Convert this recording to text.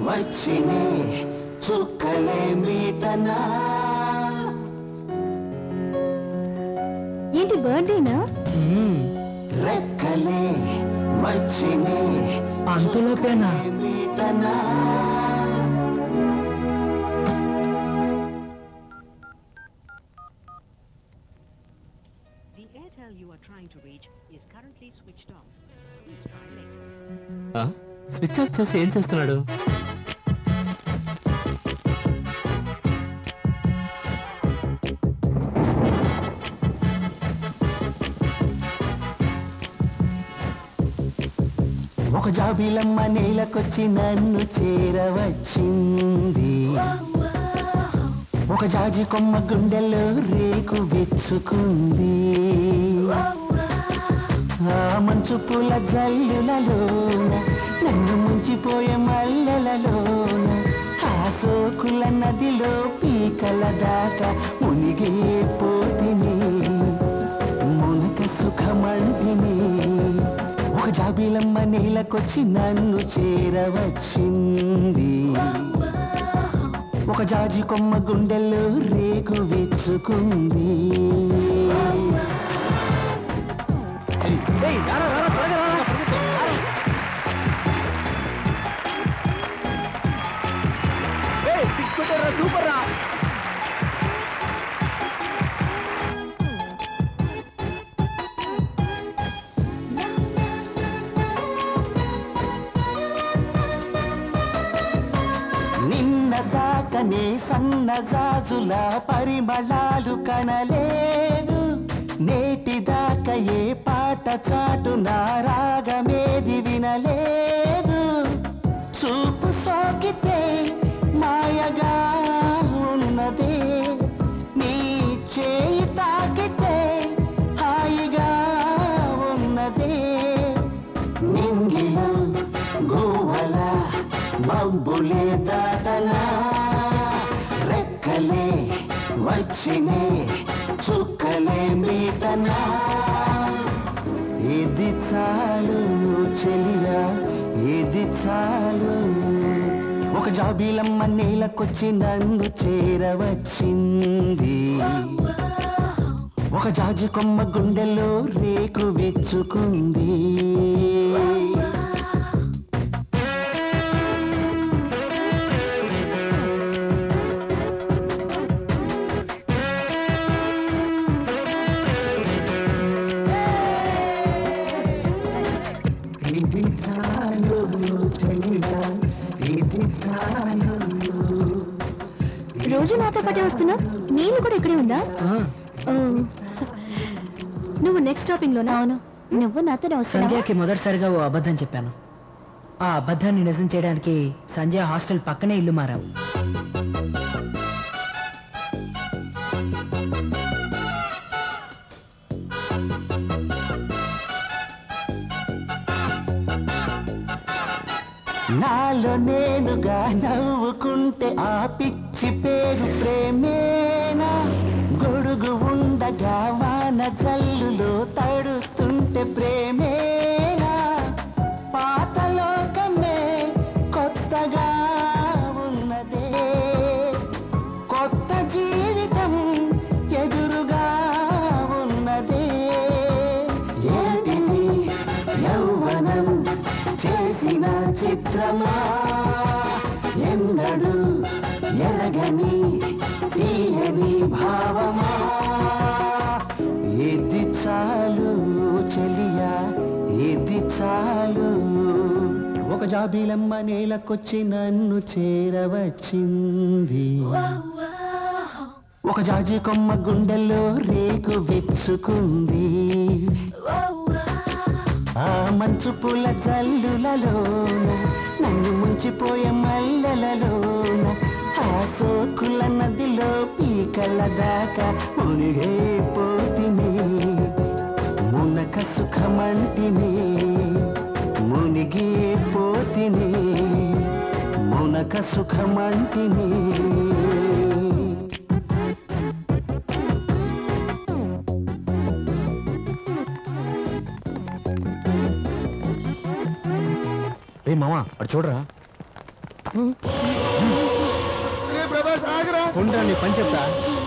వచ్చినే చుక్కలే మీటనా ఏంటి బర్త్డేనా రెక్కలే వచ్చినే అంతలోపేనా మీటనా The Airtel you are trying to reach is currently switched off. Please try later. Switch off చేసి ఏం చేస్తున్నాడు ఒక జాబిలమ్మ నేలకొచ్చి నన్ను చేరవచ్చింది ఒక జాజి కొమ్మ గుండెల్లో రేకు వెచ్చుకుంది ఆ మంచు పూల జల్లులలోన నన్ను ముంచిపోయే మల్లెలలోన ఆ సోకుల నదిలో పీకల దాకా మునిగే పోతిని మునక సుఖమంటిని ఒక జాబిలమ్మ నేలకొచ్చి నన్ను చేరవచ్చింది ఒక జాజి కొమ్మ గుండెల్లో రేకు వెచ్చుకుంది సూపర్ రా నిన్న దాకనే సన్నజాజుల పరిమళాలు కనలేదు నేటి దాకా ఏ పాట చాటు నా రాగమేది వినలేదు చూపు సోకితే మాయగా ఉన్నదే నీ చేయి తాకితే హాయిగా ఉన్నదే నింగిలో గోవల మబ్బులే దాటనా రెక్కలే వచ్చినే చుక్కలే మీటనా ఇది చాలు చెలియా ఇది చాలు ఒక జాబీలమ్మ నేలకొచ్చి నన్ను చేరవచ్చింది ఒక జాజి కొమ్మ గుండెలో రేకు వెచ్చుకుంది ఇది చాలు చెలియా ఇది చాలు రోజు నాతో పాటే వస్తున్నా నేను కూడా ఇక్కడే ఉందా ఓ. నువ్వు నెక్స్ట్ స్టాపింగ్ లోనా అవును నువ్వు నాతో వస్తున్నా సంధ్యకి మొదటిసారిగా ఓ అబద్ధం చెప్పాను ఆ అబద్ధాన్ని నిజం చేయడానికి సంజయ్ హాస్టల్ పక్కనే ఇల్లు మారావు నాలో నేనుగా నవ్వుకుంటే ఆ పిచ్చి పేరు ప్రేమేనా గొడుగు ఉండగా వాన జల్లులో తడుస్తుంటే ప్రేమేనా పాత లోకమే కొత్తగా ఉన్నదే కొత్త జీవితం ఎదురుగా ఉన్నదే ఏంటిది యౌవనం చేసిన చిత్రమా ఎన్నడు ఎరగని తీయని భావమా ఇది చాలు చెలియా ఇది చాలు ఒక జాబీలమ్మ నేలకొచ్చి నన్ను చేరవచ్చింది ఒక జాజి కొమ్మ గుండెల్లో రేకు వెచ్చుకుంది ఆ మంచు పూల జల్లులలోన నన్ను ముంచిపోయే మల్లెలలోన ఆ సోకుల నదిలో పీకల దాకా మునిగే పోతిని మునక సుఖమంటిని మునిగి పోతిని మునక సుఖమంటిని రే మామా అటు చూడరా ప్రభాస్ ఆగరా ఉండరా నీ పని చెప్తా